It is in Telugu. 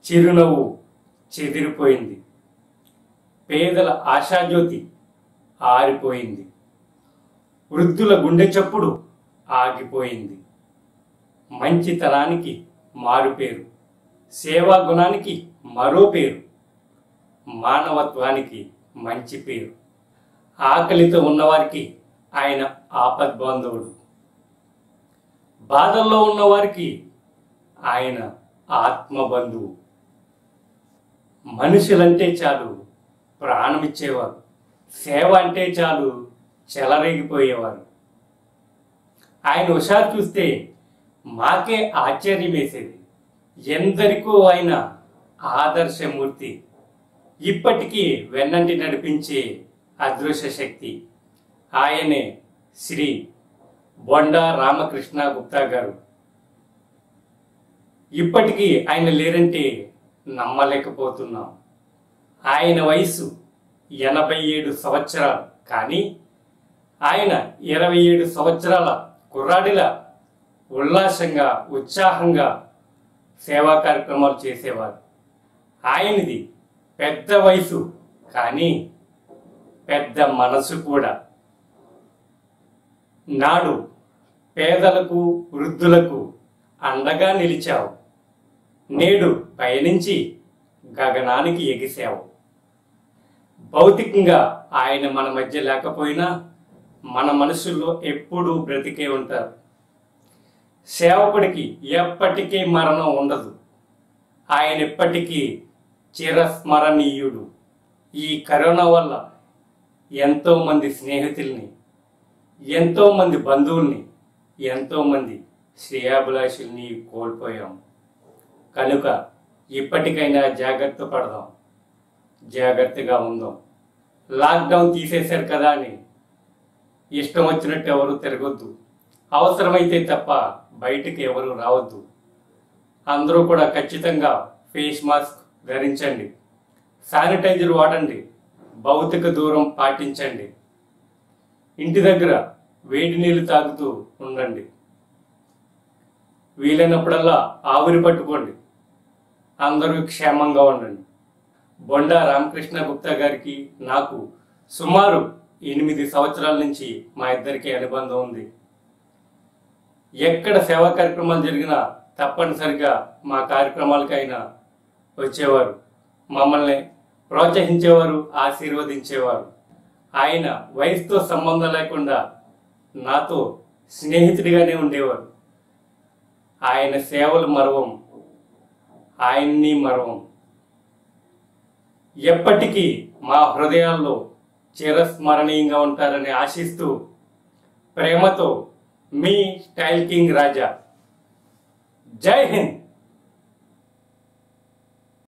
చిరునవ్వు చెదిరిపోయింది పేదల ఆశాజ్యోతి ఆరిపోయింది వృద్ధుల గుండె చప్పుడు ఆగిపోయింది మంచితనానికి మారుపేరు సేవా గుణానికి మరో పేరు మానవత్వానికి మంచి పేరు ఆకలితో ఉన్నవారికి ఆయన ఆపద్బాంధవుడు బాధల్లో ఉన్నవారికి ఆయన ఆత్మబంధువు మనుషులంటే చాలు ప్రాణమిచ్చేవారు సేవ అంటే చాలు చెలరేగిపోయేవారు ఆయన హుషారు చూస్తే మాకే ఆశ్చర్యం వేసేది ఎందరికో ఆయన ఆదర్శమూర్తి ఇప్పటికీ వెన్నంటి నడిపించే అదృశ్య శక్తి ఆయనే శ్రీ బొండా రామకృష్ణ గుప్తా గారు ఇప్పటికీ ఆయన లేరంటే నమ్మలేకపోతున్నాం ఆయన వయసు ఎనభై ఏడు సంవత్సరాలు కానీ ఆయన ఇరవై ఏడు సంవత్సరాల కుర్రాడిలా ఉల్లాసంగా ఉత్సాహంగా సేవా కార్యక్రమాలు చేసేవారు ఆయనది పెద్ద వయసు కానీ పెద్ద మనసు కూడా నాడు పేదలకు వృద్ధులకు అండగా నిలిచావు నేడు పయనించి గగనానికి ఎగిసావు భౌతికంగా ఆయన మన మధ్య లేకపోయినా మన మనసుల్లో ఎప్పుడూ బ్రతికే ఉంటారు సేవకుడికి ఎప్పటికీ మరణం ఉండదు ఆయన ఎప్పటికీ చిరస్మరణీయుడు ఈ కరోనా వల్ల ఎంతో మంది స్నేహితుల్ని ఎంతో మంది బంధువుల్ని ఎంతో మంది శ్రేయాభిలాషుల్ని కోల్పోయాం కనుక ఇప్పటికైనా జాగ్రత్త పడదాం జాగ్రత్తగా ఉందాం లాక్డౌన్ తీసేశారు కదా అని ఇష్టం వచ్చినట్టు ఎవరు తిరగొద్దు అవసరమైతే తప్ప బయటికి ఎవరు రావద్దు అందరూ కూడా ఖచ్చితంగా ఫేస్ మాస్క్ ధరించండి శానిటైజర్ వాడండి భౌతిక దూరం పాటించండి ఇంటి దగ్గర వేడి నీళ్లు తాగుతూ ఉండండి వీలైనప్పుడల్లా ఆవిరి పట్టుకోండి అందరూ క్షేమంగా ఉండండి బొండా రామకృష్ణ గుప్తా గారికి నాకు సుమారు ఎనిమిది సంవత్సరాల నుంచి మా ఇద్దరికి అనుబంధం ఉంది ఎక్కడ సేవా కార్యక్రమాలు జరిగినా తప్పనిసరిగా మా కార్యక్రమాలకి ఆయన వచ్చేవారు మమ్మల్ని ప్రోత్సహించేవారు ఆశీర్వదించేవారు ఆయన వయసుతో సంబంధం లేకుండా నాతో స్నేహితుడిగానే ఉండేవారు ఆయన సేవలు మరవం ఆయన్ని మరవం ఎప్పటికీ మా హృదయాల్లో చిరస్మరణీయంగా ఉంటారని ఆశిస్తూ ప్రేమతో మీ స్టైల్ కింగ్ రాజా జై హింద్